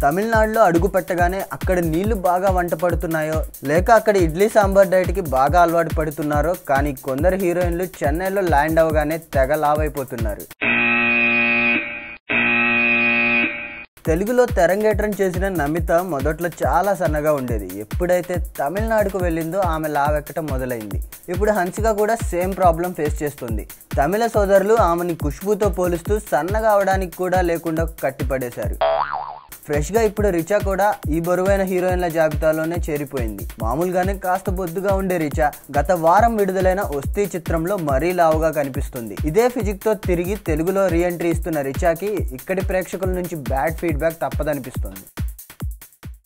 తమిళనాడులో అడుగు పెట్టగానే అక్కడ నీళ్లు బాగా వంట పడుతున్నాయో లేక అక్కడ ఇడ్లీ సాంబార్ డైట్కి బాగా అలవాటు పడుతున్నారో కానీ కొందరు హీరోయిన్లు చెన్నైలో ల్యాండ్ అవగానే తెగ లావైపోతున్నారు తెలుగులో తెరంగేట్రం చేసిన నమిత మొదట్లో చాలా సన్నగా ఉండేది ఎప్పుడైతే తమిళనాడుకు వెళ్ళిందో ఆమె లావెక్కటం మొదలైంది ఇప్పుడు హన్సిక కూడా సేమ్ ప్రాబ్లం ఫేస్ చేస్తుంది తమిళ సోదరులు ఆమెని ఖుష్బుతో పోలుస్తూ సన్నగా అవడానికి కూడా లేకుండా కట్టిపడేశారు ఫ్రెష్గా ఇప్పుడు రిచా కూడా ఈ బరువైన హీరోయిన్ల జాబితాలోనే చేరిపోయింది మామూలుగానే కాస్త బొద్దుగా ఉండే రిచా గత వారం విడుదలైన ఒస్తీ చిత్రంలో మరీ లావుగా కనిపిస్తుంది ఇదే ఫిజిక్ తో తిరిగి తెలుగులో రీఎంట్రీ ఇస్తున్న రిచాకి ఇక్కడి ప్రేక్షకుల నుంచి బ్యాడ్ ఫీడ్బ్యాక్ తప్పదనిపిస్తుంది